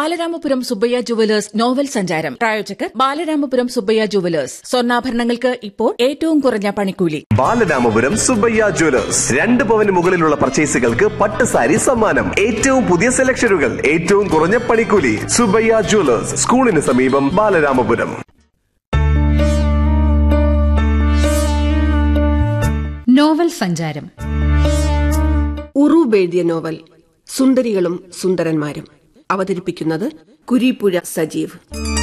Balaramapuram Subbaiah jewellers novel സഞ്ചാരം പ്രായോജകർ Balaramapuram Subbaiah jewellers സ്വർണ്ണാഭരണങ്ങൾക്ക് ഇപ്പോൾ ഏറ്റവും കുറഞ്ഞ പണിക്കൂലി ബാലരാമപുരം സുബ്ബയ്യ ജ്വല്ലേഴ്സ് രണ്ട് പവന് മുകളിലുള്ള പർച്ചേസുകൾക്ക് പട്ട് സാരി സമ്മാനം ഏറ്റവും പുതിയ സെലക്ഷനുകൾ ഏറ്റവും കുറഞ്ഞ പണിക്കൂലി സുബ്ബയ്യ ജ്വല്ലേഴ്സ് സ്കൂളിന് സമീപം ബാലരാമപുരം നോവൽ സഞ്ചാരം ഉറൂബ് എഴുതിയ നോവൽ സുന്ദരികളും സുന്ദരന്മാരും അവതരിപ്പിക്കുന്നത് കുരീപ്പുഴ സജീവ്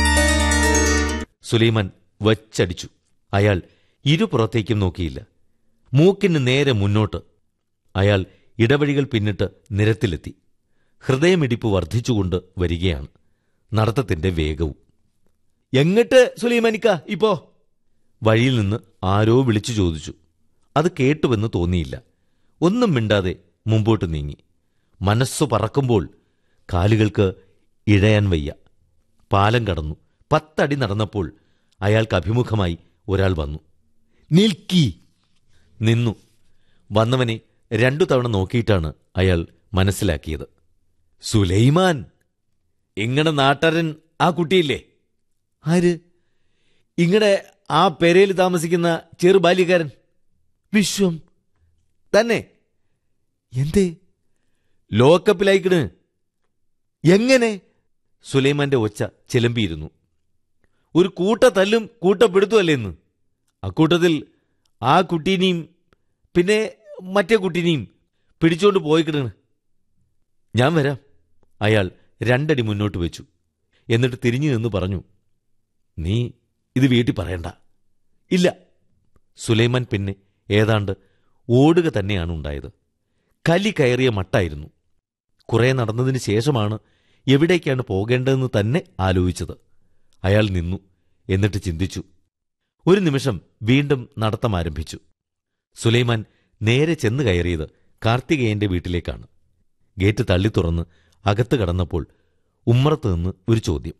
സുലൈമാൻ വച്ചടിച്ചു അയാൾ ഇരുപുറത്തേക്കും നോക്കിയില്ല മൂക്കിന് നേരെ മുന്നോട്ട് അയാൾ ഇടവഴികൾ പിന്നിട്ട് നിരത്തിലെത്തി ഹൃദയമിടിപ്പ് വർദ്ധിച്ചുകൊണ്ട് വരികയാണ് നടത്തത്തിന്റെ വേഗവും എങ്ങട്ട് സുലൈമാനിക്ക ഇപ്പോ വഴിയിൽ നിന്ന് ആരോ വിളിച്ചു ചോദിച്ചു അത് കേട്ടുവെന്ന് തോന്നിയില്ല ഒന്നും മിണ്ടാതെ മുമ്പോട്ട് നീങ്ങി മനസ്സു പറക്കുമ്പോൾ കാലുകൾക്ക് ഇഴയാൻ വയ്യ പാലം കടന്നു പത്തടി നടന്നപ്പോൾ അയാൾക്ക് അഭിമുഖമായി ഒരാൾ വന്നു നിൽക്കി നിന്നു വന്നവനെ രണ്ടു തവണ നോക്കിയിട്ടാണ് അയാൾ മനസ്സിലാക്കിയത് സുലൈമാൻ ഇങ്ങടെ നാട്ടാരൻ ആ കുട്ടിയില്ലേ ആര് ഇങ്ങടെ ആ പെരയിൽ താമസിക്കുന്ന ചെറു ബാല്യക്കാരൻ വിശ്വം തന്നെ എന്തേ ലോക്കപ്പിലായിക്കണ് എങ്ങനെ സുലൈമാന്റെ ഒച്ച ചിലമ്പിയിരുന്നു ഒരു കൂട്ട തല്ലും കൂട്ടപ്പെടുത്തുമല്ലേ ഇന്ന് അക്കൂട്ടത്തിൽ ആ കുട്ടീനെയും പിന്നെ മറ്റേ കുട്ടീനെയും പിടിച്ചോണ്ട് പോയിക്കിടണ് ഞാൻ വരാം അയാൾ രണ്ടടി മുന്നോട്ട് വെച്ചു എന്നിട്ട് തിരിഞ്ഞു നിന്ന് പറഞ്ഞു നീ ഇത് വീട്ടിൽ പറയണ്ട ഇല്ല സുലൈമാൻ പിന്നെ ഏതാണ്ട് ഓടുക തന്നെയാണ് ഉണ്ടായത് കലി കയറിയ മട്ടായിരുന്നു കുറെ നടന്നതിന് ശേഷമാണ് എവിടേക്കാണ് പോകേണ്ടതെന്ന് തന്നെ ആലോചിച്ചത് അയാൾ നിന്നു എന്നിട്ട് ചിന്തിച്ചു ഒരു നിമിഷം വീണ്ടും നടത്തം ആരംഭിച്ചു സുലൈമാൻ നേരെ ചെന്ന് കയറിയത് കാർത്തികേയന്റെ വീട്ടിലേക്കാണ് ഗേറ്റ് തള്ളി തുറന്ന് അകത്ത് കടന്നപ്പോൾ ഉമ്മറത്ത് നിന്ന് ഒരു ചോദ്യം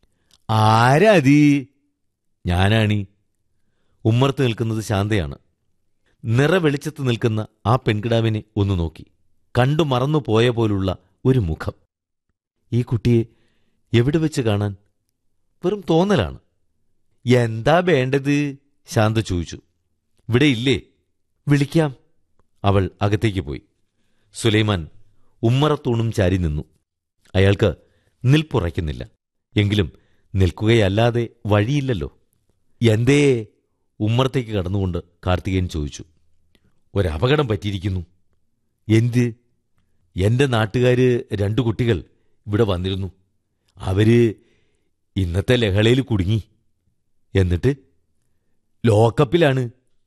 ആരാതീ ഞാനാണീ ഉമ്മറത്ത് നിൽക്കുന്നത് ശാന്തയാണ് നിറവെളിച്ചത്ത് നിൽക്കുന്ന ആ പെൺകിടാവിനെ ഒന്ന് നോക്കി കണ്ടു മറന്നു പോയ പോലുള്ള ഒരു മുഖം ഈ കുട്ടിയെ എവിടെ വെച്ച് കാണാൻ വെറും തോന്നലാണ് എന്താ വേണ്ടത് ശാന്ത ചോദിച്ചു ഇവിടെ ഇല്ലേ വിളിക്കാം അവൾ അകത്തേക്ക് പോയി സുലൈമാൻ ഉമ്മറത്തൂണും ചാരി നിന്നു അയാൾക്ക് നിൽപ്പുറയ്ക്കുന്നില്ല എങ്കിലും നിൽക്കുകയല്ലാതെ വഴിയില്ലല്ലോ എന്തേ ഉമ്മറത്തേക്ക് കടന്നുകൊണ്ട് കാർത്തികേയൻ ചോദിച്ചു ഒരപകടം പറ്റിയിരിക്കുന്നു എന്ത് എന്റെ നാട്ടുകാര് രണ്ടു കുട്ടികൾ ഇവിടെ വന്നിരുന്നു അവര് ഇന്നത്തെ ലഹളയിൽ കുടുങ്ങി എന്നിട്ട് ലോക്കപ്പിലാണ്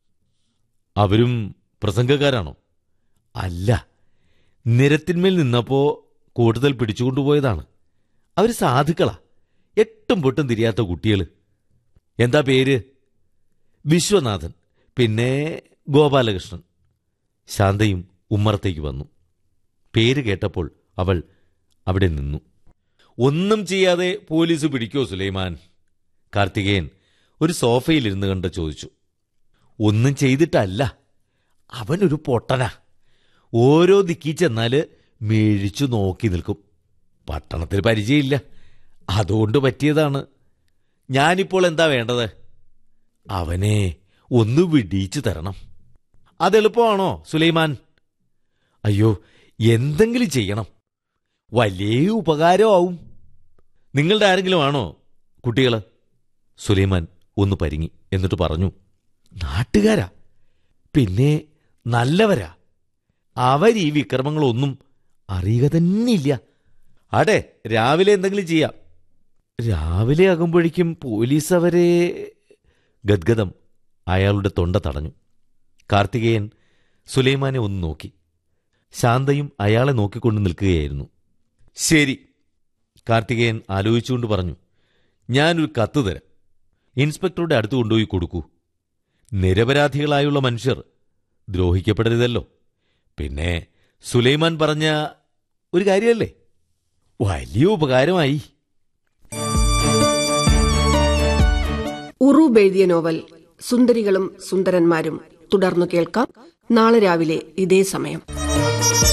അവരും പ്രസംഗക്കാരാണോ അല്ല നിരത്തിന്മേൽ നിന്നപ്പോ കൂടുതൽ പിടിച്ചുകൊണ്ടുപോയതാണ് അവർ സാധുക്കളാ എട്ടും പൊട്ടും തിരിയാത്ത കുട്ടികൾ എന്താ പേര് വിശ്വനാഥൻ പിന്നെ ഗോപാലകൃഷ്ണൻ ശാന്തയും ഉമ്മറത്തേക്ക് വന്നു പേര് കേട്ടപ്പോൾ അവൾ അവിടെ നിന്നു ഒന്നും ചെയ്യാതെ പോലീസ് പിടിക്കോ സുലൈമാൻ കാർത്തികേയൻ ഒരു സോഫയിലിരുന്ന് കണ്ട് ചോദിച്ചു ഒന്നും ചെയ്തിട്ടല്ല അവനൊരു പൊട്ടനാ ഓരോ ദിക്കി ചെന്നാല് മേഴിച്ചു നോക്കി നിൽക്കും പട്ടണത്തിൽ പരിചയമില്ല അതുകൊണ്ട് പറ്റിയതാണ് ഞാനിപ്പോൾ എന്താ വേണ്ടത് അവനെ ഒന്ന് വിടിയിച്ചു തരണം അതെളുപ്പമാണോ സുലൈമാൻ അയ്യോ എന്തെങ്കിലും ചെയ്യണം വലിയ ഉപകാരമാവും നിങ്ങളുടെ ആരെങ്കിലും ആണോ കുട്ടികൾ സുലൈമാൻ ഒന്ന് പരിങ്ങി എന്നിട്ട് പറഞ്ഞു നാട്ടുകാരാ പിന്നെ നല്ലവരാ അവരീ വിക്രമങ്ങളൊന്നും അറിയുക തന്നെയില്ല അടെ രാവിലെ എന്തെങ്കിലും ചെയ്യാം രാവിലെ ആകുമ്പോഴേക്കും പോലീസ് അവരെ ഗദ്ഗതം അയാളുടെ തൊണ്ട തടഞ്ഞു കാർത്തികേയൻ സുലൈമാനെ ഒന്ന് നോക്കി ശാന്തയും അയാളെ നോക്കിക്കൊണ്ട് നിൽക്കുകയായിരുന്നു ശരി കാർത്തികേയൻ ആലോചിച്ചുകൊണ്ട് പറഞ്ഞു ഞാനൊരു കത്ത് തരാം ഇൻസ്പെക്ടറുടെ അടുത്ത് കൊണ്ടുപോയി കൊടുക്കൂ നിരപരാധികളായുള്ള മനുഷ്യർ ദ്രോഹിക്കപ്പെടരുതല്ലോ പിന്നെ സുലൈമാൻ പറഞ്ഞ ഒരു കാര്യമല്ലേ വലിയ ഉപകാരമായി ഉറൂബ് എഴുതിയ നോവൽ സുന്ദരികളും സുന്ദരന്മാരും തുടർന്നു കേൾക്കാം നാളെ രാവിലെ ഇതേ സമയം